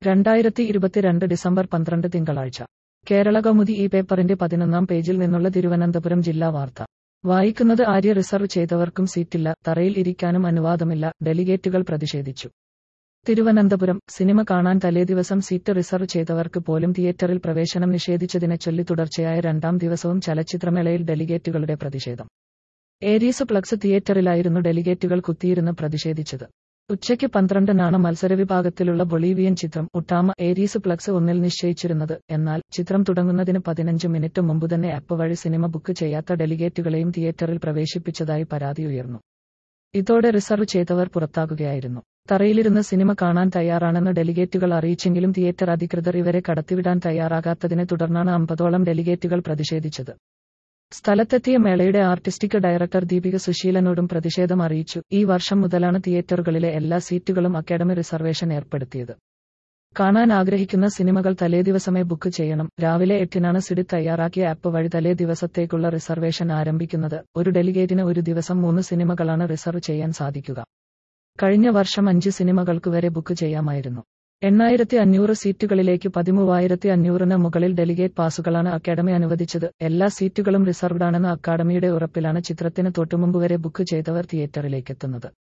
രണ്ടായിരത്തി ഇരുപത്തിരണ്ട് ഡിസംബർ പന്ത്രണ്ട് തിങ്കളാഴ്ച കേരള കൗമുദി ഈ പേപ്പറിന്റെ പതിനൊന്നാം പേജിൽ നിന്നുള്ള തിരുവനന്തപുരം ജില്ലാ വാർത്ത വായിക്കുന്നത് ആര്യ റിസർവ് ചെയ്തവർക്കും സീറ്റില്ല തറയിൽ ഇരിക്കാനും അനുവാദമില്ല ഡെലിഗേറ്റുകൾ പ്രതിഷേധിച്ചു തിരുവനന്തപുരം സിനിമ കാണാൻ തലേദിവസം സീറ്റ് റിസർവ് ചെയ്തവർക്ക് പോലും തിയേറ്ററിൽ പ്രവേശനം നിഷേധിച്ചതിനെ ചൊല്ലി തുടർച്ചയായ രണ്ടാം ദിവസവും ചലച്ചിത്രമേളയിൽ ഡെലിഗേറ്റുകളുടെ പ്രതിഷേധം ഏരീസ് പ്ലക്സ് തിയേറ്ററിലായിരുന്നു ഡെലിഗേറ്റുകൾ കുത്തിയിരുന്ന് പ്രതിഷേധിച്ചത് ഉച്ചയ്ക്ക് പന്ത്രണ്ടിനാണ് മത്സരവിഭാഗത്തിലുള്ള ബൊളീവിയൻ ചിത്രം ഉട്ടാമ ഏരീസ് പ്ലക്സ് ഒന്നിൽ നിശ്ചയിച്ചിരുന്നത് എന്നാൽ ചിത്രം തുടങ്ങുന്നതിന് പതിനഞ്ച് മിനിറ്റ് മുമ്പ് തന്നെ ആപ്പ് വഴി സിനിമ ബുക്ക് ചെയ്യാത്ത ഡെലിഗേറ്റുകളെയും തിയേറ്ററിൽ പ്രവേശിപ്പിച്ചതായി പരാതി ഉയർന്നു ഇതോടെ റിസർവ് ചെയ്തവർ പുറത്താകുകയായിരുന്നു തറയിലിരുന്ന് സിനിമ കാണാൻ തയ്യാറാണെന്ന് ഡെലിഗേറ്റുകൾ അറിയിച്ചെങ്കിലും തിയേറ്റർ അധികൃതർ ഇവരെ കടത്തിവിടാൻ തയ്യാറാകാത്തതിനെ തുടർന്നാണ് അമ്പതോളം ഡെലിഗേറ്റുകൾ പ്രതിഷേധിച്ചത് സ്ഥലത്തെത്തിയ മേളയുടെ ആർട്ടിസ്റ്റിക് ഡയറക്ടർ ദീപിക സുശീലനോടും പ്രതിഷേധം അറിയിച്ചു ഈ വർഷം മുതലാണ് തിയേറ്ററുകളിലെ എല്ലാ സീറ്റുകളും അക്കാദമി റിസർവേഷൻ ഏർപ്പെടുത്തിയത് കാണാൻ ആഗ്രഹിക്കുന്ന സിനിമകൾ തലേദിവസമേ ബുക്ക് ചെയ്യണം രാവിലെ എട്ടിനാണ് സിഡി തയ്യാറാക്കിയ ആപ്പ് വഴി തലേ ദിവസത്തേക്കുള്ള റിസർവേഷൻ ആരംഭിക്കുന്നത് ഒരു ഡെലിഗേറ്റിന് ഒരു ദിവസം മൂന്ന് സിനിമകളാണ് റിസർവ് ചെയ്യാൻ സാധിക്കുക കഴിഞ്ഞ വർഷം അഞ്ച് സിനിമകൾക്ക് വരെ ബുക്ക് ചെയ്യാമായിരുന്നു എണ്ണായിരത്തി അഞ്ഞൂറ് സീറ്റുകളിലേക്ക് പതിമൂവായിരത്തി അഞ്ഞൂറിന് മുകളിൽ ഡെലിഗേറ്റ് പാസുകളാണ് അക്കാദമി അനുവദിച്ചത് എല്ലാ സീറ്റുകളും റിസർവ്ഡ് ആണെന്ന അക്കാദമിയുടെ ഉറപ്പിലാണ് ചിത്രത്തിന് തൊട്ടുമുമ്പ് വരെ ബുക്ക് ചെയ്തവർ തിയേറ്ററിലേക്കെത്തുന്നത്